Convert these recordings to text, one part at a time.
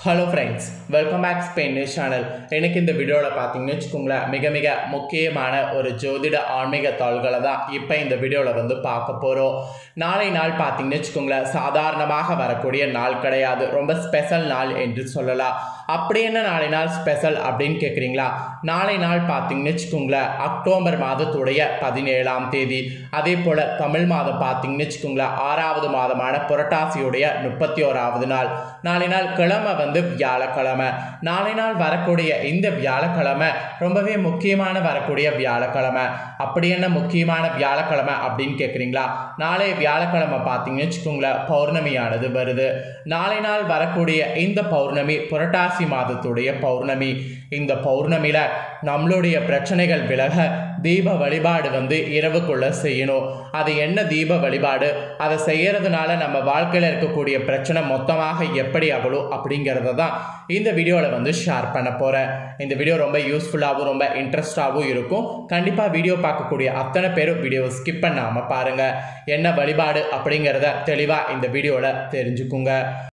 hello friends welcome back Spain news channel எனக்கு இந்த வீடியோவில் பார்த்தீங்கன்னு வச்சுக்கோங்களேன் மிக மிக முக்கியமான ஒரு ஜோதிட ஆன்மீக தாள்களை தான் இப்போ இந்த வீடியோவில் வந்து பார்க்க போகிறோம் நாளை நாள் பார்த்தீங்கன்னு வச்சுக்கோங்களேன் சாதாரணமாக வரக்கூடிய நாள் கிடையாது ரொம்ப ஸ்பெஷல் நாள் என்று சொல்லலாம் அப்படி என்ன நாளை நாள் ஸ்பெஷல் அப்படின்னு கேட்குறீங்களா நாளை நாள் பார்த்தீங்கன்னு வச்சுக்கோங்களேன் அக்டோபர் மாதத்துடைய பதினேழாம் தேதி அதே போல் தமிழ் மாதம் பார்த்தீங்கன்னு வச்சுக்கோங்களேன் ஆறாவது மாதமான புரட்டாசியுடைய முப்பத்தி ஓராவது நாள் நாளை நாள் கிழமை வந்து வியாழக்கிழமை நாளை நாள் வரக்கூடிய இந்த வியாழக்கிழமை ரொம்பவே முக்கியமான வரக்கூடிய வியாழக்கிழமை அப்படி என்ன முக்கியமான வியாழக்கிழமை அப்படின்னு கேட்குறீங்களா நாளை வியாழக்கிழமை பார்த்தீங்கன்னு வச்சுக்கோங்களேன் பௌர்ணமியானது வருது நாளை நாள் வரக்கூடிய இந்த பௌர்ணமி புரட்டாசி மாதத்துடைய பௌர்ணமி இந்த பௌர்ணமியில் நம்மளுடைய பிரச்சனைகள் விலக தீப வழிபாடு வந்து இரவுக்குள்ளே செய்யணும் அது என்ன தீப வழிபாடு அதை செய்யறதுனால நம்ம வாழ்க்கையில் இருக்கக்கூடிய பிரச்சனை மொத்தமாக எப்படி அகலும் அப்படிங்கிறத தான் இந்த வீடியோவில் வந்து ஷேர் பண்ண போகிறேன் இந்த வீடியோ ரொம்ப யூஸ்ஃபுல்லாகவும் ரொம்ப இன்ட்ரெஸ்டாகவும் இருக்கும் கண்டிப்பாக வீடியோ பார்க்கக்கூடிய அத்தனை பேரும் வீடியோவை ஸ்கிப் பண்ணாமல் பாருங்கள் என்ன வழிபாடு அப்படிங்கிறத தெளிவாக இந்த வீடியோவில் தெரிஞ்சுக்குங்க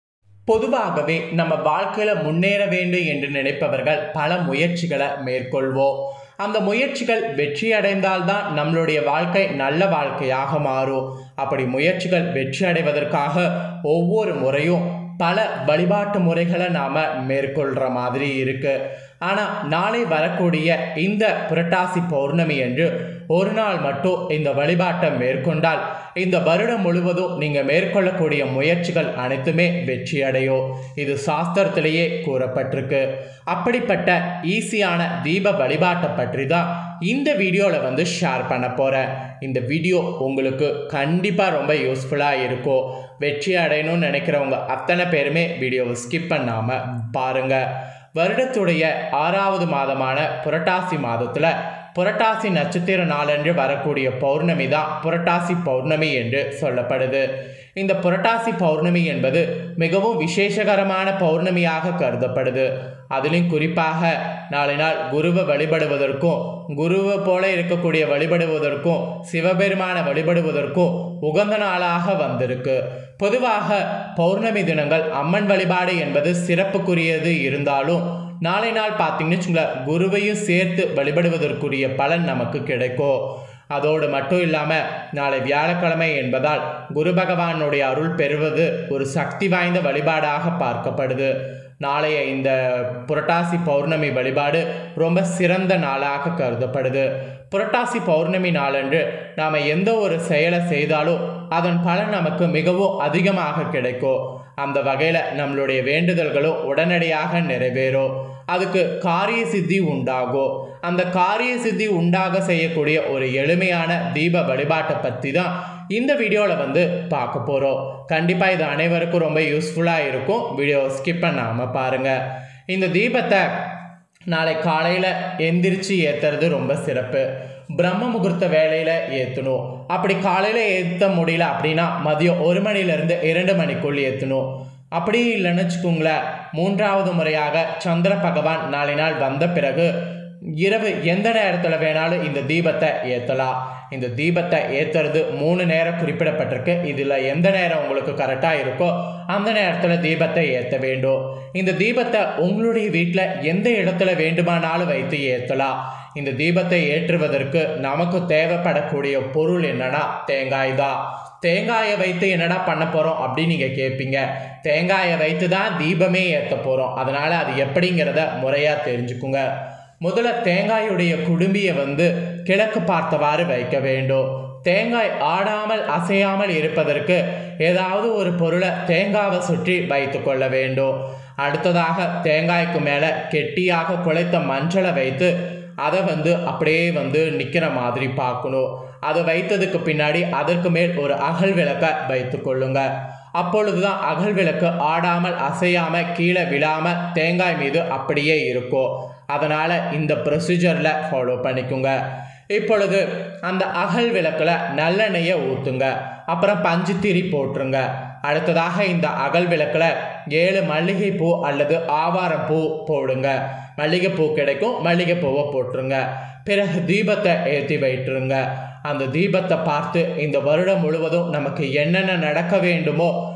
பொதுவாகவே நம்ம வாழ்க்கையில் முன்னேற வேண்டும் என்று நினைப்பவர்கள் பல முயற்சிகளை மேற்கொள்வோம் அந்த முயற்சிகள் வெற்றி அடைந்தால்தான் நம்மளுடைய வாழ்க்கை நல்ல வாழ்க்கையாக மாறும் அப்படி முயற்சிகள் வெற்றி அடைவதற்காக ஒவ்வொரு முறையும் பல வழிபாட்டு முறைகளை நாம் மேற்கொள்கிற மாதிரி இருக்குது ஆனால் நாளை வரக்கூடிய இந்த புரட்டாசி பௌர்ணமி என்று ஒரு நாள் மட்டும் இந்த வழிபாட்டை மேற்கொண்டால் இந்த வருடம் முழுவதும் நீங்கள் மேற்கொள்ளக்கூடிய முயற்சிகள் அனைத்துமே வெற்றி அடையும் இது சாஸ்திரத்திலேயே கூறப்பட்டிருக்கு அப்படிப்பட்ட ஈஸியான தீப வழிபாட்டை பற்றி தான் இந்த வீடியோவில் வந்து ஷேர் பண்ண போகிறேன் இந்த வீடியோ உங்களுக்கு கண்டிப்பாக ரொம்ப யூஸ்ஃபுல்லாக இருக்கும் வெற்றி அடையணும்னு நினைக்கிறவங்க அத்தனை பேருமே வீடியோவை ஸ்கிப் பண்ணாமல் பாருங்கள் வருடத்துடைய ஆறாவது மாதமான புரட்டாசி மாதத்தில் புரட்டாசி நட்சத்திர நாளன்று வரக்கூடிய பௌர்ணமி தான் புரட்டாசி பௌர்ணமி என்று சொல்லப்படுது இந்த புரட்டாசி பௌர்ணமி என்பது மிகவும் விசேஷகரமான பௌர்ணமியாக கருதப்படுது அதிலும் குறிப்பாக நாளை நாள் குருவை வழிபடுவதற்கும் குருவை போல இருக்கக்கூடிய வழிபடுவதற்கும் சிவபெருமான வழிபடுவதற்கும் உகந்த நாளாக வந்திருக்கு பொதுவாக பௌர்ணமி தினங்கள் அம்மன் வழிபாடு என்பது சிறப்புக்குரியது இருந்தாலும் நாளை நாள் பார்த்தீங்கன்னு வச்சுங்களேன் குருவையும் சேர்த்து வழிபடுவதற்குரிய பலன் நமக்கு கிடைக்கும் அதோடு மட்டும் இல்லாமல் நாளை வியாழக்கிழமை என்பதால் குரு பகவானுடைய அருள் பெறுவது ஒரு சக்தி வாய்ந்த வழிபாடாக பார்க்கப்படுது நாளைய இந்த புரட்டாசி பௌர்ணமி வழிபாடு ரொம்ப சிறந்த நாளாக கருதப்படுது புரட்டாசி பௌர்ணமி நாளன்று நாம் எந்த ஒரு செயலை செய்தாலும் அதன் பலன் நமக்கு மிகவும் அதிகமாக கிடைக்கும் அந்த வகையில் நம்மளுடைய வேண்டுதல்களும் உடனடியாக நிறைவேறும் அதுக்கு காரிய சித்தி உண்டாகும் அந்த காரிய சித்தி உண்டாக செய்யக்கூடிய ஒரு எளிமையான தீப வழிபாட்டை பற்றி தான் இந்த வீடியோவில் வந்து பார்க்க போகிறோம் கண்டிப்பாக இது அனைவருக்கும் ரொம்ப யூஸ்ஃபுல்லாக இருக்கும் வீடியோ ஸ்கிப் பண்ணாமல் பாருங்கள் இந்த தீபத்தை நாளை காலையில் எந்திரிச்சு ஏற்றுறது ரொம்ப சிறப்பு பிரம்ம முகூர்த்த வேலையில் ஏற்றணும் அப்படி காலையில் ஏற்ற முடியல அப்படின்னா மதியம் ஒரு மணிலேருந்து இரண்டு மணிக்குள் ஏற்றணும் அப்படி இல்லைன்னு வச்சுக்கோங்களேன் மூன்றாவது முறையாக சந்திர பகவான் நாளை நாள் வந்த பிறகு இரவு எந்த நேரத்தில் வேணாலும் இந்த தீபத்தை ஏற்றலாம் இந்த தீபத்தை ஏற்றுறது மூணு நேரம் குறிப்பிடப்பட்டிருக்கு இதில் எந்த நேரம் உங்களுக்கு கரெக்டாக இருக்கோ அந்த நேரத்தில் தீபத்தை ஏற்ற வேண்டும் இந்த தீபத்தை உங்களுடைய வீட்டில் எந்த இடத்துல வேண்டுமானாலும் வைத்து ஏற்றலாம் இந்த தீபத்தை ஏற்றுவதற்கு நமக்கு தேவைப்படக்கூடிய பொருள் என்னன்னா தேங்காய் தான் தேங்காயை வைத்து என்னடா பண்ண போகிறோம் அப்படின்னு நீங்கள் கேட்பீங்க தேங்காயை வைத்து தான் தீபமே ஏற்ற போகிறோம் அதனால் அது எப்படிங்கிறத முறையாக தெரிஞ்சுக்குங்க முதல்ல தேங்காயுடைய குடும்பியை வந்து கிழக்கு பார்த்தவாறு வைக்க வேண்டும் தேங்காய் ஆடாமல் அசையாமல் இருப்பதற்கு ஏதாவது ஒரு பொருளை தேங்காவை சுற்றி வைத்து கொள்ள வேண்டும் அடுத்ததாக தேங்காய்க்கு மேலே கெட்டியாக குழைத்த மஞ்சளை வைத்து அதை வந்து அப்படியே வந்து நிற்கிற மாதிரி பார்க்கணும் அதை வைத்ததுக்கு பின்னாடி அதற்கு மேல் ஒரு அகல் விளக்கை வைத்து கொள்ளுங்க அப்பொழுது தான் அகல் விளக்கு ஆடாமல் அசையாமல் கீழே விழாமல் தேங்காய் மீது அப்படியே இருக்கும் அதனால் இந்த ப்ரொசீஜரில் ஃபாலோ பண்ணிக்கோங்க இப்பொழுது அந்த அகல் விளக்கில் நல்லெண்ணெயை ஊற்றுங்க அப்புறம் பஞ்சு திரி போட்டுருங்க அடுத்ததாக இந்த அகல் விளக்கில் ஏழு மல்லிகைப்பூ அல்லது ஆவாரம் பூ போடுங்க மல்லிகைப்பூ கிடைக்கும் மல்லிகைப்பூவை போட்டுருங்க பிறகு தீபத்தை ஏற்றி வைட்டுருங்க அந்த தீபத்தை பார்த்து இந்த வருடம் முழுவதும் நமக்கு என்னென்ன நடக்க வேண்டுமோ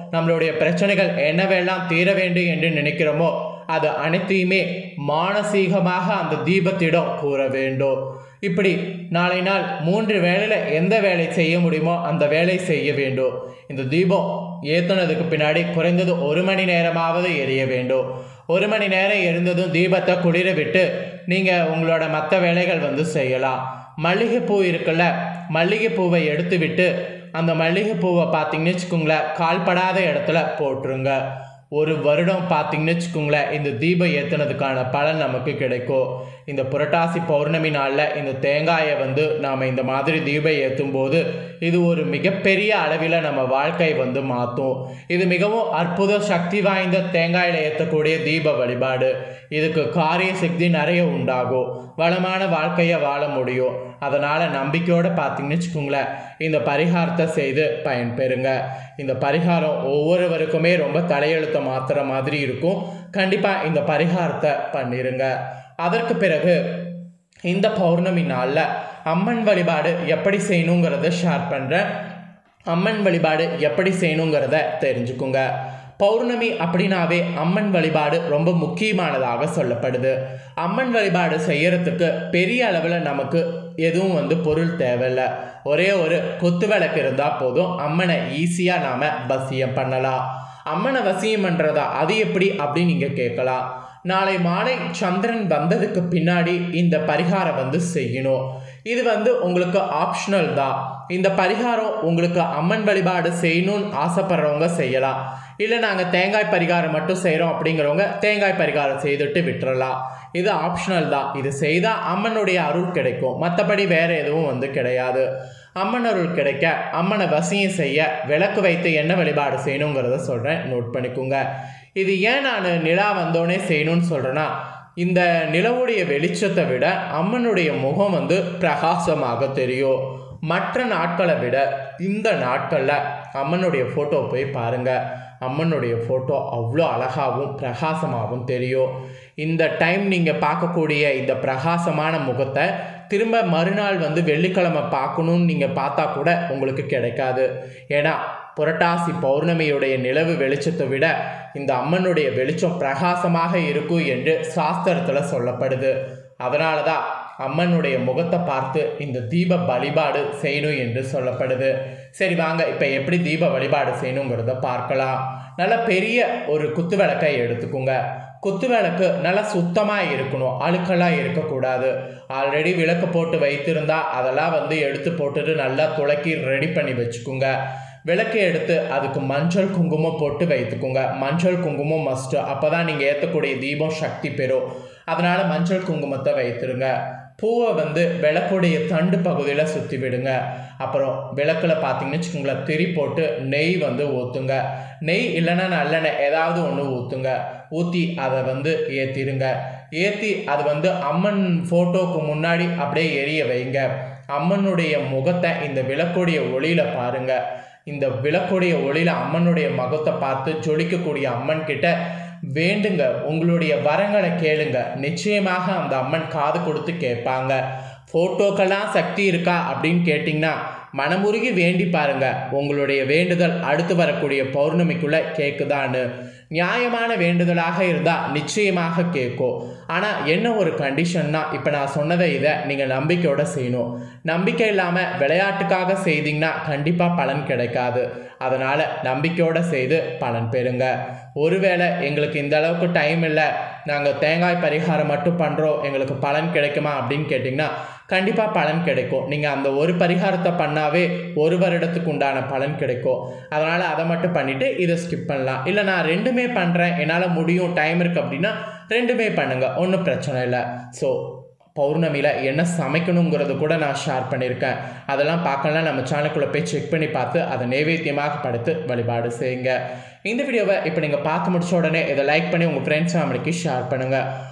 நம்மளுடைய பிரச்சனைகள் என்னவெல்லாம் தீர வேண்டும் என்று நினைக்கிறோமோ அது அனைத்தையுமே மானசீகமாக அந்த தீபத்திடம் கூற வேண்டும் இப்படி நாளை நாள் மூன்று வேளையில் எந்த வேலை செய்ய முடியுமோ அந்த வேலை செய்ய வேண்டும் இந்த தீபம் ஏற்றுனதுக்கு பின்னாடி குறைந்தது ஒரு மணி நேரமாவது எரிய வேண்டும் ஒரு மணி நேரம் எரிந்ததும் தீபத்தை குளிர விட்டு நீங்கள் உங்களோட மற்ற வேலைகள் வந்து செய்யலாம் மல்லிகைப்பூ இருக்குல்ல மல்லிகைப்பூவை எடுத்து விட்டு அந்த மல்லிகைப்பூவை பார்த்தீங்கன்னு வச்சுக்கோங்களேன் கால்படாத இடத்துல போட்டுருங்க ஒரு வருடம் பார்த்தீங்கன்னு வச்சுக்கோங்களேன் இந்த தீபம் ஏற்றுனதுக்கான பலன் நமக்கு கிடைக்கும் இந்த புரட்டாசி பௌர்ணமி நாளில் இந்த தேங்காயை வந்து நாம் இந்த மாதிரி தீபம் ஏற்றும் போது இது ஒரு மிகப்பெரிய அளவில் நம்ம வாழ்க்கை வந்து மாற்றும் இது மிகவும் அற்புத சக்தி வாய்ந்த தேங்காயில் ஏற்றக்கூடிய தீப வழிபாடு இதுக்கு காரிய சக்தி நிறைய உண்டாகும் வளமான வாழ்க்கையை வாழ முடியும் அதனால் நம்பிக்கையோடு பார்த்தீங்கன்னு வச்சுக்கோங்களேன் இந்த பரிகாரத்தை செய்து பயன்பெறுங்க இந்த பரிகாரம் ஒவ்வொருவருக்குமே ரொம்ப தலையெழுத்தை மாற்றுற மாதிரி இருக்கும் கண்டிப்பாக இந்த பரிகாரத்தை பண்ணிருங்க அதற்கு பிறகு இந்த பௌர்ணமி நாளில் அம்மன் வழிபாடு எப்படி செய்யணுங்கிறத ஷேர் பண்ணுறேன் அம்மன் வழிபாடு எப்படி செய்யணுங்கிறத தெரிஞ்சுக்குங்க பௌர்ணமி அப்படின்னாவே அம்மன் வழிபாடு ரொம்ப முக்கியமானதாக சொல்லப்படுது அம்மன் வழிபாடு செய்யறதுக்கு பெரிய அளவில் நமக்கு எதுவும் வந்து பொருள் தேவையில்லை ஒரே ஒரு குத்து விளக்கு இருந்தால் போதும் அம்மனை ஈஸியாக நாம் வசியம் பண்ணலாம் அம்மனை வசியம் பண்ணுறதா அது எப்படி அப்படின்னு நீங்கள் கேட்கலாம் நாளை மாலை சந்திரன் வந்ததுக்கு பின்னாடி இந்த பரிகாரம் வந்து செய்யணும் இது வந்து உங்களுக்கு ஆப்ஷனல் தான் இந்த பரிகாரம் உங்களுக்கு அம்மன் வழிபாடு செய்யணும்னு ஆசைப்படுறவங்க செய்யலாம் இல்லை நாங்கள் தேங்காய் பரிகாரம் மட்டும் செய்கிறோம் அப்படிங்கிறவங்க தேங்காய் பரிகாரம் செய்துட்டு விட்டுறலாம் இது ஆப்ஷனல் தான் இது செய்தால் அம்மனுடைய அருள் கிடைக்கும் மற்றபடி வேறு எதுவும் வந்து கிடையாது அம்மன் அருள் கிடைக்க அம்மனை வசியம் செய்ய விளக்கு வைத்து என்ன வழிபாடு செய்யணுங்கிறத சொல்கிறேன் நோட் பண்ணிக்கோங்க இது ஏன் நான் நிலா வந்தோடனே செய்யணும்னு சொல்கிறேன்னா இந்த நிலவுடைய வெளிச்சத்தை விட அம்மனுடைய முகம் வந்து பிரகாசமாக தெரியும் மற்ற நாட்களை விட இந்த நாட்களில் அம்மனுடைய ஃபோட்டோ போய் பாருங்கள் அம்மனுடைய ஃபோட்டோ அவ்வளோ அழகாகவும் பிரகாசமாகவும் தெரியும் இந்த டைம் நீங்கள் பார்க்கக்கூடிய இந்த பிரகாசமான முகத்தை திரும்ப மறுநாள் வந்து வெள்ளிக்கிழமை பார்க்கணுன்னு நீங்கள் பார்த்தா கூட உங்களுக்கு கிடைக்காது ஏன்னா புரட்டாசி பௌர்ணமியுடைய நிலவு வெளிச்சத்தை விட இந்த அம்மனுடைய வெளிச்சம் பிரகாசமாக இருக்கும் என்று சாஸ்திரத்தில் சொல்லப்படுது அதனால தான் அம்மனுடைய முகத்தை பார்த்து இந்த தீப வழிபாடு செய்யணும் என்று சொல்லப்படுது சரி வாங்க இப்போ எப்படி தீப வழிபாடு செய்யணுங்கிறத பார்க்கலாம் நல்ல பெரிய ஒரு குத்து விளக்கை எடுத்துக்கோங்க குத்து விளக்கு நல்லா சுத்தமாக இருக்கணும் அழுக்கெல்லாம் இருக்கக்கூடாது ஆல்ரெடி விளக்கு போட்டு வைத்திருந்தா அதெல்லாம் வந்து எடுத்து போட்டுட்டு நல்லா துளக்கி ரெடி பண்ணி வச்சுக்கோங்க விளக்கு எடுத்து அதுக்கு மஞ்சள் குங்குமம் போட்டு வைத்துக்கோங்க மஞ்சள் குங்குமம் மஸ்ட்டு அப்போ தான் நீங்கள் ஏற்றக்கூடிய தீபம் சக்தி பெறும் அதனால் மஞ்சள் குங்குமத்தை வைத்துருங்க பூவை வந்து விளக்குடைய தண்டு பகுதியில் சுற்றி விடுங்க அப்புறம் விளக்கில் பார்த்தீங்கன்னு வச்சுக்கோங்களேன் திரி போட்டு நெய் வந்து ஊற்றுங்க நெய் இல்லைன்னா நல்லெண்ணெய் ஏதாவது ஒன்று ஊற்றுங்க ஊற்றி அதை வந்து ஏற்றிடுங்க ஏற்றி அது வந்து அம்மன் ஃபோட்டோக்கு முன்னாடி அப்படியே எரிய வைங்க அம்மனுடைய முகத்தை இந்த விளக்குடைய ஒளியில் பாருங்கள் இந்த விளக்குடைய ஒளியில் அம்மனுடைய முகத்தை பார்த்து ஜொலிக்கக்கூடிய அம்மன் கிட்ட வேண்டுங்க உங்களுடைய வரங்களை கேளுங்க நிச்சயமாக அந்த அம்மன் காது கொடுத்து கேட்பாங்க ஃபோட்டோக்கெல்லாம் சக்தி இருக்கா அப்படின்னு கேட்டிங்கன்னா மனமுருகி வேண்டி பாருங்க உங்களுடைய வேண்டுதல் அடுத்து வரக்கூடிய பௌர்ணமிக்குள்ள கேட்குதான்னு நியாயமான வேண்டுதலாக இருந்தால் நிச்சயமாக கேட்கும் ஆனால் என்ன ஒரு கண்டிஷன்னா இப்போ நான் சொன்னதை இதை நீங்கள் நம்பிக்கையோட செய்யணும் நம்பிக்கை இல்லாமல் விளையாட்டுக்காக செய்தீங்கன்னா கண்டிப்பாக பலன் கிடைக்காது அதனால் நம்பிக்கையோடு செய்து பலன் பெறுங்க ஒருவேளை எங்களுக்கு இந்த அளவுக்கு டைம் இல்லை நாங்கள் தேங்காய் பரிகாரம் மட்டும் பண்ணுறோம் எங்களுக்கு பலன் கிடைக்குமா அப்படின்னு கேட்டிங்கன்னா கண்டிப்பாக பலன் கிடைக்கும் நீங்கள் அந்த ஒரு பரிகாரத்தை பண்ணாவே ஒரு வருடத்துக்கு உண்டான பலன் கிடைக்கும் அதனால் அதை மட்டும் பண்ணிவிட்டு இதை ஸ்கிப் பண்ணலாம் இல்லை நான் ரெண்டுமே பண்ணுறேன் என்னால் முடியும் டைம் இருக்குது அப்படின்னா ரெண்டுமே பண்ணுங்கள் ஒன்றும் பிரச்சனை இல்லை ஸோ பௌர்ணமியில் என்ன சமைக்கணுங்கிறது கூட நான் ஷேர் பண்ணியிருக்கேன் அதெல்லாம் பார்க்கலாம் நம்ம சேனலுக்குள்ளே போய் செக் பண்ணி பார்த்து அதை நைவேத்தியமாக படுத்து வழிபாடு செய்யுங்க இந்த வீடியோவை இப்போ நீங்கள் பார்த்து முடிச்ச உடனே இதை லைக் பண்ணி உங்கள் ஃப்ரெண்ட்ஸ் ஃபேமிலிக்கு ஷேர் பண்ணுங்கள்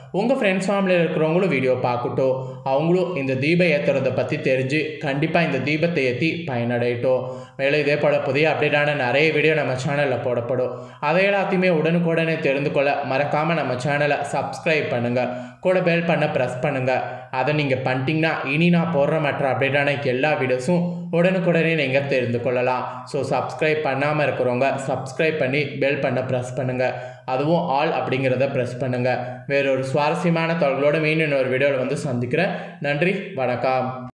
உங்கள் ஃப்ரெண்ட்ஸ் ஃபேமிலியில் இருக்கிறவங்களும் வீடியோ பார்க்கட்டும் அவங்களும் இந்த தீபம் ஏற்றுறதை பற்றி தெரிஞ்சு கண்டிப்பாக இந்த தீபத்தை ஏற்றி பயனடையட்டும் மேலும் இதே போல் புதிய அப்டேட்டான நிறைய வீடியோ நம்ம சேனலில் போடப்படும் அதை எல்லாத்தையுமே உடனுக்குடனே தெரிந்து கொள்ள மறக்காமல் நம்ம சேனலை சப்ஸ்கிரைப் பண்ணுங்கள் கூட பெல் பண்ண ப்ரெஸ் பண்ணுங்கள் அதை நீங்கள் பண்ணிட்டீங்கன்னா இனி நான் போடுற மற்ற அப்டேட்டான எல்லா வீடியோஸும் உடனுக்குடனே நீங்கள் தெரிந்து கொள்ளலாம் ஸோ சப்ஸ்கிரைப் பண்ணாமல் இருக்கிறவங்க சப்ஸ்கிரைப் பண்ணி பெல் பண்ண ப்ரெஸ் பண்ணுங்கள் அதுவும் ஆல் அப்படிங்கிறத ப்ரெஸ் பண்ணுங்கள் வேறொரு சுவாரஸ்யமான தகவலோட மீண்டும் இன்னொரு வீடியோவில் வந்து சந்திக்கிறேன் நன்றி வணக்கம்